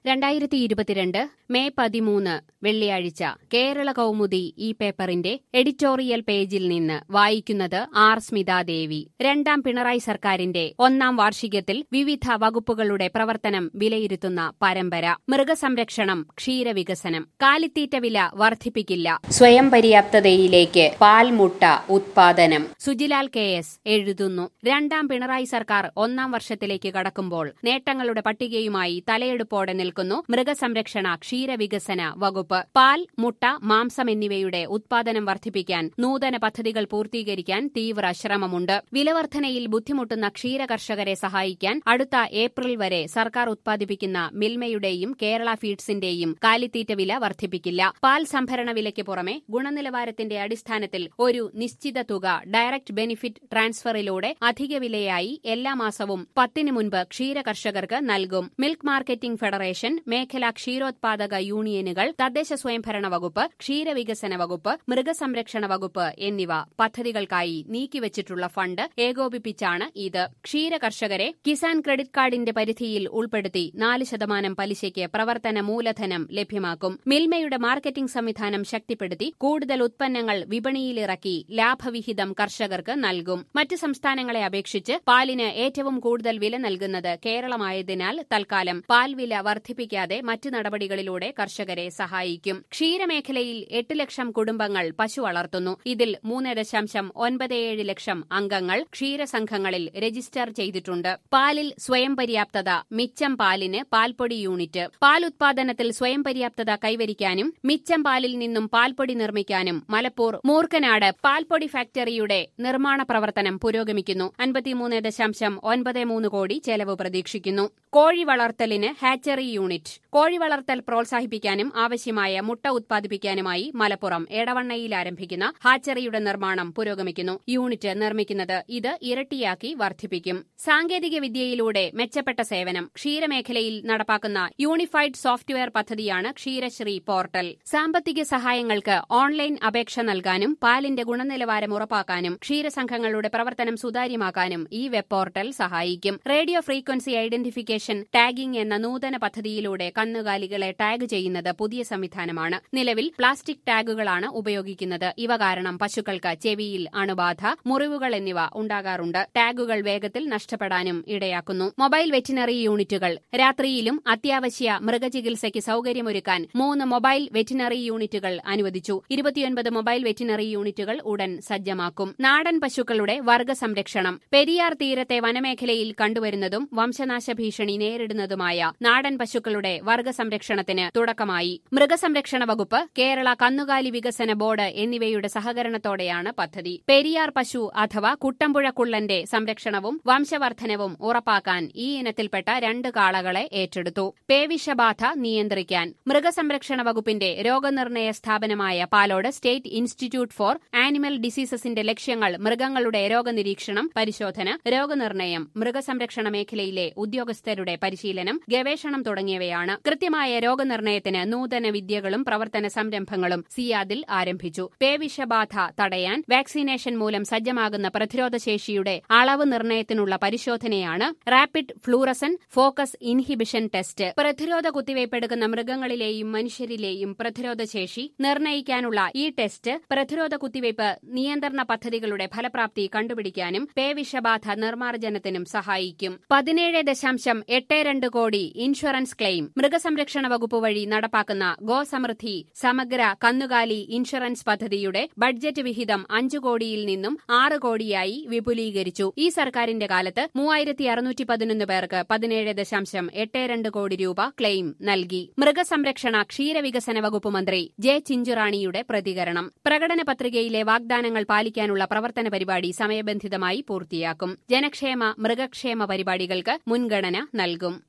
രണ്ടായിരത്തി ഇരുപത്തിരണ്ട് മെയ് പതിമൂന്ന് വെള്ളിയാഴ്ച കേരള കൗമുദി ഈ പേപ്പറിന്റെ എഡിറ്റോറിയൽ പേജിൽ നിന്ന് വായിക്കുന്നത് ആർ സ്മിതാദേവി രണ്ടാം പിണറായി സർക്കാരിന്റെ ഒന്നാം വാർഷികത്തിൽ വിവിധ വകുപ്പുകളുടെ പ്രവർത്തനം വിലയിരുത്തുന്ന പരമ്പര മൃഗസംരക്ഷണം ക്ഷീരവികസനം കാലിത്തീറ്റ വില വർദ്ധിപ്പിക്കില്ല സ്വയം പര്യാപ്തതയിലേക്ക് പാൽമുട്ട ഉത്പാദനം സുജിലാൽ കെ എസ് എഴുതുന്നു രണ്ടാം പിണറായി സർക്കാർ ഒന്നാം വർഷത്തിലേക്ക് കടക്കുമ്പോൾ നേട്ടങ്ങളുടെ പട്ടികയുമായി തലയെടുപ്പോടെ നിൽക്കുന്നു മൃഗസംരക്ഷണ ക്ഷീരവികസന വകുപ്പ് പാൽ മുട്ട മാംസം എന്നിവയുടെ ഉത്പാദനം വർദ്ധിപ്പിക്കാൻ നൂതന പദ്ധതികൾ പൂർത്തീകരിക്കാൻ തീവ്ര ശ്രമമുണ്ട് വിലവർധനയിൽ ബുദ്ധിമുട്ടുന്ന ക്ഷീര കർഷകരെ സഹായിക്കാൻ അടുത്ത ഏപ്രിൽ വരെ സർക്കാർ ഉത്പാദിപ്പിക്കുന്ന മിൽമയുടെയും കേരള ഫീഡ്സിന്റെയും കാലിത്തീറ്റ വില വർദ്ധിപ്പിക്കില്ല പാൽ സംഭരണ വിലയ്ക്ക് പുറമെ ഗുണനിലവാരത്തിന്റെ അടിസ്ഥാനത്തിൽ ഒരു നിശ്ചിത തുക ഡയറക്ട് ബെനിഫിറ്റ് ട്രാൻസ്ഫറിലൂടെ അധിക വിലയായി എല്ലാ മാസവും പത്തിന് മുൻപ് ക്ഷീര കർഷകർക്ക് നൽകും മിൽക്ക് മാർക്കറ്റിംഗ് ഫെഡറേഷൻ മേഖലാ ക്ഷീരോത്പാദക യൂണിയനുകൾ തദ്ദേശ സ്വയംഭരണ വകുപ്പ് ക്ഷീരവികസന വകുപ്പ് മൃഗസംരക്ഷണ വകുപ്പ് എന്നിവ പദ്ധതികൾക്കായി നീക്കിവച്ചിട്ടുള്ള ഫണ്ട് ഏകോപിപ്പിച്ചാണ് ഇത് ക്ഷീര കർഷകരെ കിസാൻ ക്രെഡിറ്റ് കാർഡിന്റെ പരിധിയിൽ ഉൾപ്പെടുത്തി നാല് ശതമാനം പലിശയ്ക്ക് പ്രവർത്തന മൂലധനം ലഭ്യമാക്കും മിൽമയുടെ മാർക്കറ്റിംഗ് സംവിധാനം ശക്തിപ്പെടുത്തി കൂടുതൽ ഉത്പന്നങ്ങൾ വിപണിയിലിറക്കി ലാഭവിഹിതം കർഷകർക്ക് നൽകും മറ്റ് സംസ്ഥാനങ്ങളെ അപേക്ഷിച്ച് പാലിന് ഏറ്റവും കൂടുതൽ വില നൽകുന്നത് കേരളമായതിനാൽ തൽക്കാലം പാൽ വില വർദ്ധിപ്പിക്കാതെ മറ്റ് നടപടികളിലൂടെ കർഷകരെ സഹായിക്കും ക്ഷീരമേഖലയിൽ എട്ട് ലക്ഷം കുടുംബങ്ങൾ പശു വളർത്തുന്നു ഇതിൽ മൂന്ന് ദശാംശം ഒൻപത് ഏഴ് ലക്ഷം അംഗങ്ങൾ ക്ഷീരസംഘങ്ങളിൽ രജിസ്റ്റർ ചെയ്തിട്ടുണ്ട് പാലിൽ സ്വയം പര്യാപ്തത മിച്ചം പാലിന് പാൽപ്പൊടി യൂണിറ്റ് പാൽ ഉത്പാദനത്തിൽ സ്വയം പര്യാപ്തത കൈവരിക്കാനും മിച്ചം പാലിൽ നിന്നും പാൽപ്പൊടി നിർമ്മിക്കാനും മലപ്പൂർ മൂർക്കനാട് പാൽപ്പൊടി ഫാക്ടറിയുടെ നിർമ്മാണ പ്രവർത്തനം പുരോഗമിക്കുന്നു അൻപത്തിമൂന്ന് ദശാംശം ഒൻപത് മൂന്ന് കോടി ചെലവ് പ്രതീക്ഷിക്കുന്നു കോഴി വളർത്തലിന് ഹാച്ചറി യൂണിറ്റ് കോഴി വളർത്തൽ പ്രോത്സാഹിപ്പിക്കാനും ആവശ്യമായ മുട്ട ഉത്പാദിപ്പിക്കാനുമായി മലപ്പുറം എടവണ്ണയിൽ ആരംഭിക്കുന്ന ഹാച്ചറിയുടെ നിർമ്മാണം പുരോഗമിക്കുന്നു യൂണിറ്റ് നിർമ്മിക്കുന്നത് ഇത് ഇരട്ടിയാക്കി വർദ്ധിപ്പിക്കും സാങ്കേതിക വിദ്യയിലൂടെ മെച്ചപ്പെട്ട സേവനം ക്ഷീരമേഖലയിൽ നടപ്പാക്കുന്ന യൂണിഫൈഡ് സോഫ്റ്റ്വെയർ പദ്ധതിയാണ് ക്ഷീരശ്രീ പോർട്ടൽ സാമ്പത്തിക സഹായങ്ങൾക്ക് ഓൺലൈൻ അപേക്ഷ നൽകാനും പാലിന്റെ ഗുണനിലവാരം ഉറപ്പാക്കാനും ക്ഷീരസംഘങ്ങളുടെ പ്രവർത്തനം സുതാര്യമാക്കാനും ഈ വെബ് പോർട്ടൽ സഹായിക്കും റേഡിയോ ഫ്രീക്വൻസി ഐഡന്റിഫിക്കേഷൻ ടാഗിംഗ് എന്ന നൂതന പദ്ധതിയിലൂടെ കന്നുകാലികളെ ടാഗ് ചെയ്യുന്നത് പുതിയ സംവിധാനമാണ് നിലവിൽ പ്ലാസ്റ്റിക് ടാഗുകളാണ് ഉപയോഗിക്കുന്നത് ഇവ കാരണം പശുക്കൾക്ക് ചെവിയിൽ അണുബാധ മുറിവുകൾ എന്നിവ ഉണ്ടാകാറുണ്ട് ടാഗുകൾ വേഗത്തിൽ നഷ്ടപ്പെടാനും ഇടയാക്കുന്നു മൊബൈൽ വെറ്റിനറി യൂണിറ്റുകൾ രാത്രിയിലും അത്യാവശ്യ മൃഗചികിത്സയ്ക്ക് സൌകര്യമൊരുക്കാൻ മൂന്ന് മൊബൈൽ വെറ്റിനറി യൂണിറ്റുകൾ അനുവദിച്ചു ഇരുപത്തിയൊൻപത് മൊബൈൽ വെറ്റിനറി യൂണിറ്റുകൾ ഉടൻ സജ്ജമാക്കും നാടൻ പശുക്കളുടെ വർഗ സംരക്ഷണം പെരിയാർ തീരത്തെ വനമേഖലയിൽ കണ്ടുവരുന്നതും വംശനാശ ഭീഷണി നേരിടുന്നതുമായ നാടൻ പശുക്കളുടെ വർഗ സംരക്ഷണത്തിന് തുടക്കമായി മൃഗസംരക്ഷണ വകുപ്പ് കേരള കന്നുകാലി വികസന ബോർഡ് എന്നിവയുടെ സഹകരണത്തോടെയാണ് പദ്ധതി പെരിയാർ പശു അഥവാ കുട്ടമ്പുഴ കുള്ളന്റെ സംരക്ഷണവും വംശവർദ്ധനവും ഉറപ്പാക്കാൻ ഈ ഇനത്തിൽപ്പെട്ട രണ്ട് കാളകളെ ഏറ്റെടുത്തു പേവിഷബാധ നിയന്ത്രിക്കാൻ മൃഗസംരക്ഷണ വകുപ്പിന്റെ രോഗനിർണയ സ്ഥാപനമായ Palode state institute for animal ഡിസീസസിന്റെ ലക്ഷ്യങ്ങൾ മൃഗങ്ങളുടെ രോഗനിരീക്ഷണം പരിശോധന രോഗനിർണയം മൃഗസംരക്ഷണ മേഖലയിലെ ഉദ്യോഗസ്ഥരുടെ പരിശീലനം ഗവേഷണം തുടങ്ങിയവയാണ് കൃത്യമായ രോഗനിർണയത്തിന് നൂതന വിദ്യകളും പ്രവർത്തന സംരംഭങ്ങളും സിയാദിൽ ആരംഭിച്ചു പേവിഷബാധ തടയാൻ വാക്സിനേഷൻ മൂലം സജ്ജമാകുന്ന പ്രതിരോധശേഷിയുടെ അളവ് നിർണയത്തിനുള്ള പരിശോധനയാണ് rapid fluorescent focus inhibition test പ്രതിരോധ കുത്തിവയ്പ്പെടുക്കുന്ന മൃഗങ്ങളിലെയും മനുഷ്യരിലെയും പ്രതിരോധശേഷി നിർണയിക്കാനുള്ള ഈ ടെസ്റ്റ് പ്രതിരോധ കുത്തിവയ്പ് നിയന്ത്രണ പദ്ധതികളുടെ ഫലപ്രാപ്തി കണ്ടുപിടിക്കാനും പേവിഷബാധ നിർമ്മാർജ്ജനത്തിനും സഹായിക്കും പതിനേഴ് ദശാംശം എട്ട് രണ്ട് കോടി ഇൻഷുറൻസ് ക്ലെയിം മൃഗസംരക്ഷണ വകുപ്പ് വഴി നടപ്പാക്കുന്ന ഗോസമൃദ്ധി സമഗ്ര കന്നുകാലി ഇൻഷുറൻസ് പദ്ധതിയുടെ ബഡ്ജറ്റ് വിഹിതം അഞ്ചു കോടിയിൽ നിന്നും ആറ് കോടിയായി വിപുലീകരിച്ചു ഈ സർക്കാരിന്റെ കാലത്ത് മൂവായിരത്തി അറുന്നൂറ്റി പതിനൊന്ന് പേർക്ക് പതിനേഴ് ദശാംശം എട്ട് രണ്ട് കോടി രൂപ ക്ലെയിം നൽകി മൃഗസംരക്ഷണ ക്ഷീരവികസന വകുപ്പ് മന്ത്രി ജെ ചിഞ്ചുറാണിയുടെ പ്രതികരണം പ്രകടന പത്രികയിലെ വാഗ്ദാനങ്ങൾ പാലിക്കാനുള്ള പ്രവർത്തന പരിപാടി സമയബന്ധിതമായി പൂർത്തിയാക്കും ജനക്ഷേമ മൃഗക്ഷേമ പരിപാടികൾക്ക് മുൻഗണന നൽകും